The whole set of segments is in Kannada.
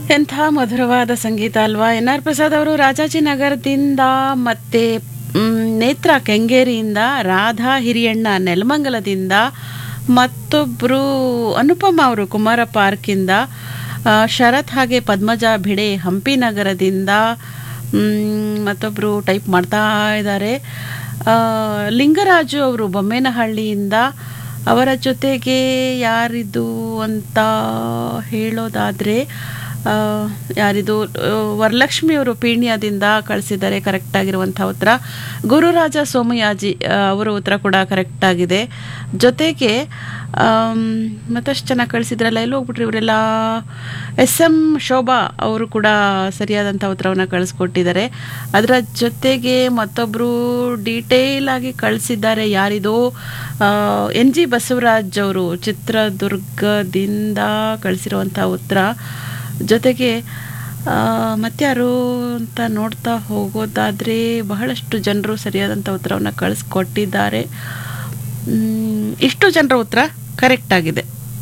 ಎಂಥ ಮಧುರವಾದ ಸಂಗೀತ ಅಲ್ವಾ ಎನ್ ಆರ್ ಪ್ರಸಾದ್ ಅವರು ರಾಜಾಜಿನಗರದಿಂದ ಮತ್ತೆ ಮ್, ನೇತ್ರ ಕೆಂಗೇರಿಯಿಂದ ರಾಧಾ ಹಿರಿಯಣ್ಣ ನೆಲಮಂಗಲದಿಂದ ಮತ್ತೊಬ್ಬರು ಅನುಪಮ ಅವರು ಕುಮಾರ ಪಾರ್ಕಿಂದ ಆ, ಶರತ್ ಹಾಗೆ ಪದ್ಮಜ ಭಿಡೆ ಹಂಪಿ ನಗರದಿಂದ ಮ್, ಮತ್ತೊಬ್ಬರು ಟೈಪ್ ಮಾಡ್ತಾ ಇದ್ದಾರೆ ಆ, ಲಿಂಗರಾಜು ಅವರು ಬೊಮ್ಮೇನಹಳ್ಳಿಯಿಂದ ಅವರ ಜೊತೆಗೆ ಯಾರಿದು ಅಂತ ಹೇಳೋದಾದರೆ ಯಾರಿದು ಆ, ವರಲಕ್ಷ್ಮಿ ಅವರು ಪೀಣ್ಯದಿಂದ ಕಳಿಸಿದ್ದಾರೆ ಕರೆಕ್ಟ್ ಆಗಿರುವಂಥ ಉತ್ತರ ಗುರುರಾಜ ಸೋಮಯಾಜಿ ಆ, ಅವರ ಉತ್ತರ ಕೂಡ ಕರೆಕ್ಟ್ ಆಗಿದೆ ಜೊತೆಗೆ ಆಮ್, ಮತ್ತಷ್ಟು ಚೆನ್ನಾಗಿ ಕಳಿಸಿದ್ರಲ್ಲ ಎಲ್ಲಿ ಹೋಗ್ಬಿಟ್ರಿ ಇವರೆಲ್ಲ ಎಸ್ ಎಂ ಶೋಭಾ ಅವರು ಕೂಡ ಸರಿಯಾದಂಥ ಉತ್ತರವನ್ನು ಕಳಿಸ್ಕೊಟ್ಟಿದ್ದಾರೆ ಅದರ ಜೊತೆಗೆ ಮತ್ತೊಬ್ಬರು ಡೀಟೇಲ್ ಆಗಿ ಕಳಿಸಿದ್ದಾರೆ ಯಾರಿದು ಎನ್ ಜಿ ಬಸವರಾಜ್ ಅವರು ಚಿತ್ರದುರ್ಗದಿಂದ ಕಳಿಸಿರುವಂಥ ಉತ್ತರ ಜೊತೆಗೆ ಆ, ಮತ್ಯಾರು ಅಂತ ನೋಡ್ತಾ ಹೋಗೋದಾದರೆ ಬಹಳಷ್ಟು ಜನರು ಸರಿಯಾದಂಥ ಉತ್ತರವನ್ನು ಕಳಿಸ್ಕೊಟ್ಟಿದ್ದಾರೆ ಮ್, ಇಷ್ಟು ಜನರ ಉತ್ತರ ಕರೆಕ್ಟ್ ಆಗಿದೆ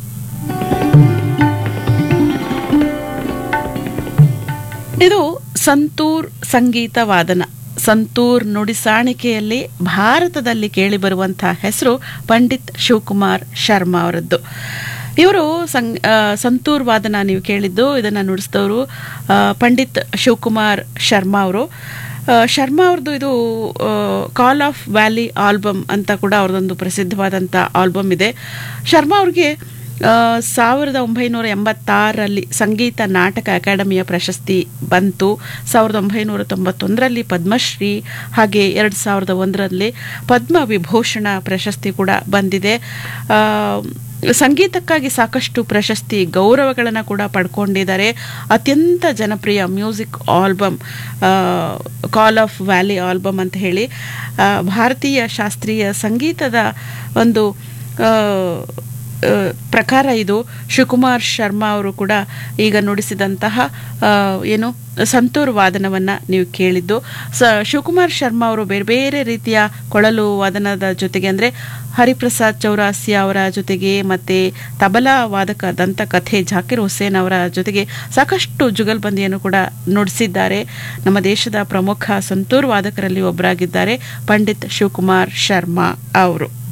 ಇದು ಸಂತೂರ್ ಸಂಗೀತ ವಾದನ ಸಂತೂರ್ ನುಡಿಸಾಣಿಕೆಯಲ್ಲಿ ಭಾರತದಲ್ಲಿ ಕೇಳಿಬರುವಂತಹ ಹೆಸರು ಪಂಡಿತ್ ಶಿವಕುಮಾರ್ ಶರ್ಮಾ ಅವರದ್ದು ಇವರು ಸಂಗ್ ಆ, ಸಂತೂರ್ ವಾದನ ನೀವು ಕೇಳಿದ್ದು ಇದನ್ನು ನುಡಿಸಿದವರು ಆ, ಪಂಡಿತ್ ಶಿವಕುಮಾರ್ ಶರ್ಮಾ ಅವರು ಆ, ಶರ್ಮಾ ಅವ್ರದ್ದು ಇದು ಕಾಲ್ ಆಫ್ ವ್ಯಾಲಿ ಆಲ್ಬಮ್ ಅಂತ ಕೂಡ ಅವ್ರದ್ದೊಂದು ಪ್ರಸಿದ್ಧವಾದಂಥ ಆಲ್ಬಮ್ ಇದೆ ಶರ್ಮಾ ಅವ್ರಿಗೆ ಆ, ಸಾವಿರದ ಒಂಬೈನೂರ ಎಂಬತ್ತಾರರಲ್ಲಿ ಸಂಗೀತ ನಾಟಕ ಅಕಾಡೆಮಿಯ ಪ್ರಶಸ್ತಿ ಬಂತು ಸಾವಿರದ ಒಂಬೈನೂರ ತೊಂಬತ್ತೊಂದರಲ್ಲಿ ಪದ್ಮಶ್ರೀ ಹಾಗೆ ಎರಡು ಸಾವಿರದ ಒಂದರಲ್ಲಿ ಪದ್ಮ ವಿಭೂಷಣ ಪ್ರಶಸ್ತಿ ಕೂಡ ಬಂದಿದೆ ಆ, ಸಂಗೀತಕ್ಕಾಗಿ ಸಾಕಷ್ಟು ಪ್ರಶಸ್ತಿ ಗೌರವಗಳನ್ನು ಕೂಡ ಪಡ್ಕೊಂಡಿದ್ದಾರೆ ಅತ್ಯಂತ ಜನಪ್ರಿಯ music album call of valley album ಅಂತ ಹೇಳಿ ಆ, ಭಾರತೀಯ ಶಾಸ್ತ್ರೀಯ ಸಂಗೀತದ ಒಂದು ಆ, ಆ, ಪ್ರಕಾರ ಇದು ಶಿವಕುಮಾರ್ ಶರ್ಮಾ ಅವರು ಕೂಡ ಈಗ ನುಡಿಸಿದಂತಹ ಆ, ಏನು ಸಂತೂರ್ ವಾದನವನ್ನು ನೀವು ಕೇಳಿದ್ದು ಸ ಶಿವಕುಮಾರ್ ಶರ್ಮಾ ಅವರು ಬೇರೆ ಬೇರೆ ರೀತಿಯ ಕೊಳಲು ವಾದನದ ಜೊತೆಗೆ ಅಂದರೆ ಹರಿಪ್ರಸಾದ್ ಚೌರಾಸಿಯಾ ಅವರ ಜೊತೆಗೆ ಮತ್ತು ತಬಲಾ ವಾದಕ ದಂತಕಥೆ ಜಾಕಿರ್ ಹುಸೇನ್ ಅವರ ಜೊತೆಗೆ ಸಾಕಷ್ಟು ಜುಗಲ್ಬಂದಿಯನ್ನು ಕೂಡ ನುಡಿಸಿದ್ದಾರೆ ನಮ್ಮ ದೇಶದ ಪ್ರಮುಖ ಸಂತೂರ್ ವಾದಕರಲ್ಲಿ ಒಬ್ಬರಾಗಿದ್ದಾರೆ ಪಂಡಿತ್ ಶಿವಕುಮಾರ್ ಶರ್ಮಾ ಅವರು